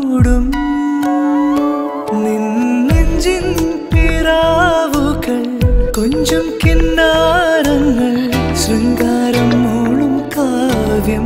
മൂടും നിന്നെഞ്ചിൻ പിറാവുകൾ കൊഞ്ചും കിന്നാരങ്ങൾ ശൃംഗാരം മൂളും കാവ്യം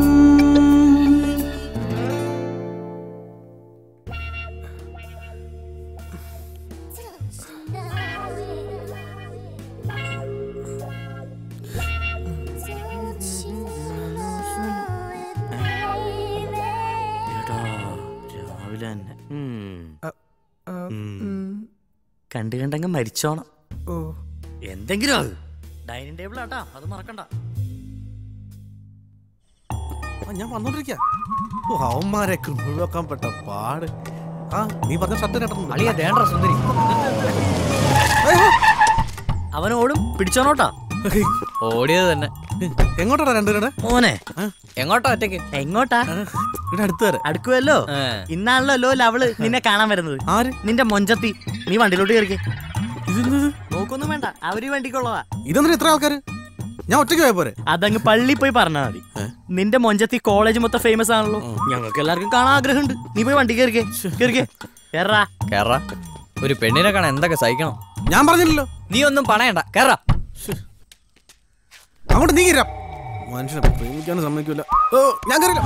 എടാ രാവിലെ തന്നെ ഉം. ഉം. കണ്ട് കണ്ടങ്ങ് മരിച്ചോണം ഓ എന്തെങ്കിലും അത് ഡൈനിങ് ടേബിൾ ആട്ടാ അത് മറക്കണ്ട ആ, ഞാൻ വന്നോണ്ടിരിക്ക ഓ അവന്മാരെ ഒഴിവാക്കാൻ പെട്ട പാട് ആ നീ പറഞ്ഞ ഷർട്ട് കേട്ടോ അളിയ ദേണ്ട സുന്ദരി അവനോടും പിടിച്ചോണോട്ടാ ഓടിയത് തന്നെ എങ്ങോട്ടാടാ രണ്ടുപേരുടെ മോനെ എങ്ങോട്ടാ ഒറ്റയ്ക്ക് എങ്ങോട്ടാ ഇവിടെ അടുത്ത് വരെ അടുക്കുമല്ലോ ഏ. ഇന്നാണല്ലോ ലവള് നിന്നെ കാണാൻ വരുന്നത് ആര് നിന്റെ മൊഞ്ചത്തി നീ വണ്ടിയിലോട്ട് കയറിക്കേ ഇതെന്തത് നോക്കൊന്നും വേണ്ട അവര് വണ്ടിക്കുള്ളതാ ഇതെന്തിനാ ഇത്ര ആൾക്കാര് ഞാൻ ഒറ്റയ്ക്ക് പോയ പോരെ അതങ്ങ് പള്ളി പോയി പറഞ്ഞാ മതി നിന്റെ മൊഞ്ചത്തി കോളേജ് മൊത്തം ഫേമസ് ആണല്ലോ ഞങ്ങൾക്ക് എല്ലാവർക്കും കാണാൻ ആഗ്രഹമുണ്ട് നീ പോയി വണ്ടി കയറിക്കേ കയറിക്കേ കേറാ കേറാ ഒരു പെണ്ണിനെ കാണാൻ എന്തൊക്കെ സഹിക്കണം ഞാൻ പറഞ്ഞില്ലല്ലോ നീ ഒന്നും പണയണ്ട കേറാ അങ്ങോട്ട് നീ കയറാം മനുഷ്യനെ പ്രേമിക്കാനും സമ്മതിക്കൂല ഓ ഞാൻ കയറില്ല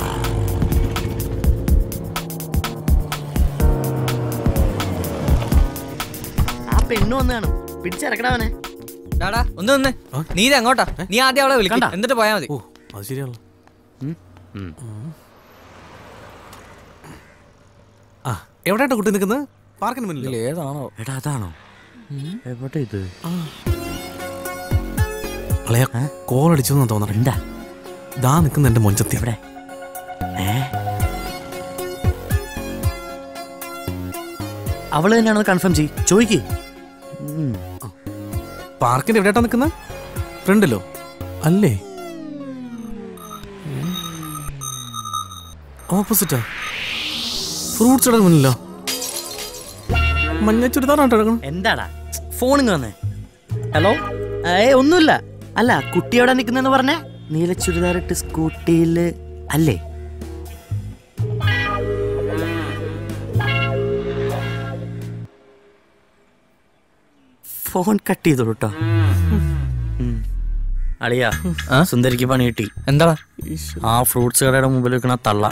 ആ പെണ്ണ് വന്ന് കാണും പിടിച്ചിറക്കടാ അവനെ ഡാടാ ഒന്ന് നിന്ന് നീ ഇത് എങ്ങോട്ടാ നീ ആദ്യം അവളെ വിളിക്കണ്ട എന്നിട്ട് പോയാ മതി ഓ അത് ശരിയാണല്ലോ ആ എവിടെയാട്ടോ കുട്ടി നിൽക്കുന്നത് പാർക്കിന് മുന്നിൽ ഏതാണോ എടാ അതാണോ എവിടെ ഇത് അളയാ കോൾ അടിച്ചു തോന്നണം എന്താ ദാ നിൽക്കുന്ന എന്റെ മൊഞ്ചത്തി എവിടെ ഏ അവള് തന്നെയാണോ കൺഫേം ചെയ് ചോദിക്ക് ഉം. പാർക്കിന്റെ എവിടെയാട്ടാ നിൽക്കുന്നത് ഫ്രണ്ടിലോ അല്ലേ ഓപ്പോസിറ്റാ ഫ്രൂട്ട്സ് ഇടാൻ മുന്നിലോ മഞ്ഞ ചുരിദാറാണ് കിടക്കണം എന്താടാ ഫോണിങ് വന്നേ ഹലോ ഏ ഒന്നുമില്ല അല്ല കുട്ടി എവിടെ നിൽക്കുന്നെന്ന് പറഞ്ഞേ നീല ചുരിദാറിട്ട് സ്കൂട്ടിയില് അല്ലേ ഫോൺ കട്ട് ചെയ്തോളൂ കേട്ടോ ഉം. അളിയാ സുന്ദരിക്ക് പണി കിട്ടി എന്താടാ ആ ഫ്രൂട്ട്സ് കടയുടെ മുമ്പിൽ നിൽക്കണ തള്ള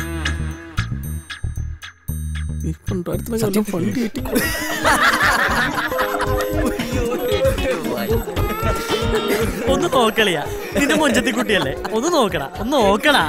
ഒന്ന് നോക്കളിയാ നിന്റെ മൊഞ്ചത്തി കുട്ടിയല്ലേ ഒന്ന് നോക്കടാ ഒന്ന് നോക്കടാ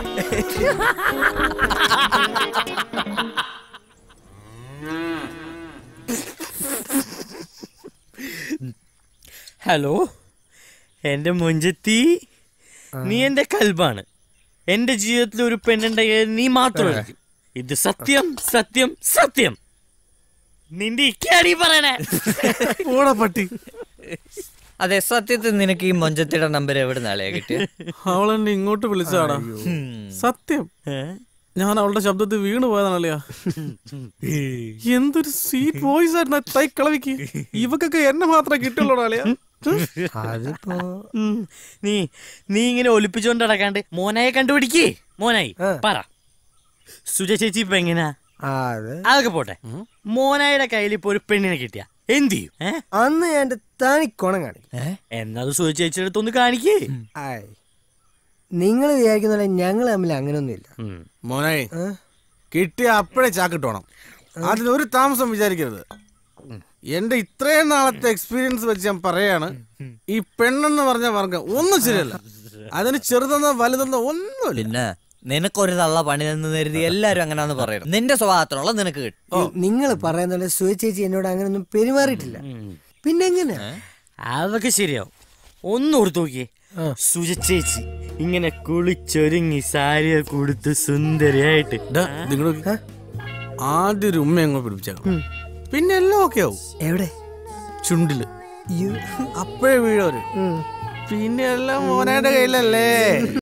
ഹലോ എന്റെ മൊഞ്ചത്തി നീ എന്റെ കൽബാണ് എന്റെ ജീവിതത്തിൽ ഒരു പെണ്ണുണ്ടെങ്കിൽ നീ മാത്രമായിരിക്കും ഇത് സത്യം സത്യം സത്യം നിന്റെ ഇക്കാടി പറയണേ ഓടാ പട്ടി അതെ സത്യത്തിൽ നിനക്ക് ഈ മൊഞ്ചത്തിയുടെ നമ്പർ എവിടെ നിന്നാളെ കിട്ടിയ അവളെന്നെ ഇങ്ങോട്ട് വിളിച്ചാടാ സത്യം ഞാൻ അവളുടെ ശബ്ദത്തിൽ വീണ് പോയതാണല്ലയാ എന്തൊരു സ്വീറ്റ് വോയിസ് ആയിരുന്നു ആ തൈ കളവിക്ക് ഇവക്കൊക്കെ എന്നെ മാത്രമേ കിട്ടുള്ളൂ അളിയാ അതിപ്പോ ഉം. നീ നീ ഇങ്ങനെ ഒലിപ്പിച്ചോണ്ട് നടക്കാണ്ട് മോനായെ കണ്ടുപിടിക്കേ മോനായി പറ സുജ ചേച്ചി ഇപ്പൊ എങ്ങനെയാ ആ, അത് അതൊക്കെ പോട്ടെ മോനായുടെ കയ്യിൽ ഇപ്പൊ ഒരു പെണ്ണിനെ കിട്ടിയ എന്ത് ചെയ്യും ഏ അന്ന് ഞാൻ എന്റെ തനി കുണം കാണിക്കും എന്നത് സുജ ചേച്ചിയുടെ അടുത്തൊന്ന് കാണിക്കേ ആയ് നിങ്ങൾ വിചാരിക്കുന്ന പോലെ ഞങ്ങൾ തമ്മിൽ അങ്ങനെയൊന്നുമില്ല ഉം. മോനായി കിട്ടിയ അപ്പഴേ ചാക്കിട്ടോണം അതിലൊരു താമസം വിചാരിക്കരുത് എന്റെ ഇത്രയും നാളത്തെ എക്സ്പീരിയൻസ് വെച്ച് ഞാൻ പറയാണ് ഈ പെണ്ണെന്ന് പറഞ്ഞ വർഗം ഒന്നും ശരിയല്ല അതിന് ചെറുതെന്നോ വലുതെന്നോ ഒന്നുമില്ല പിന്നെ നിനക്കൊരു തള്ള പണി നിന്ന് കരുതി എല്ലാരും അങ്ങനെയാന്ന് പറയണം നിന്റെ സ്വഭാവത്തിനുള്ള നിനക്ക് കിട്ടും നിങ്ങൾ പറയുന്ന പോലെ സുയ ചേച്ചി എന്നോട് അങ്ങനെയൊന്നും പെരുമാറിയിട്ടില്ല പിന്നെ എങ്ങനെ അതൊക്കെ ശരിയാവും ഒന്ന് ഓർത്ത് നോക്കിയേ സുജ ചേച്ചി ഇങ്ങനെ കുളിച്ചൊരുങ്ങി സാരിയൊക്കെ കൊടുത്ത് സുന്ദരിയായിട്ട് നിങ്ങൾ ആദ്യം ഒരു ഉമ്മ അങ്ങോട്ട് പിടിപ്പിച്ചേക്കാം പിന്നെ എല്ലാം ഓക്കെ ആവും എവിടെ ചുണ്ടില് യ്യോ. അപ്പോഴേ വീഴവര് ഉം. പിന്നെ എല്ലാം മോനയുടെ കയ്യിലല്ലേ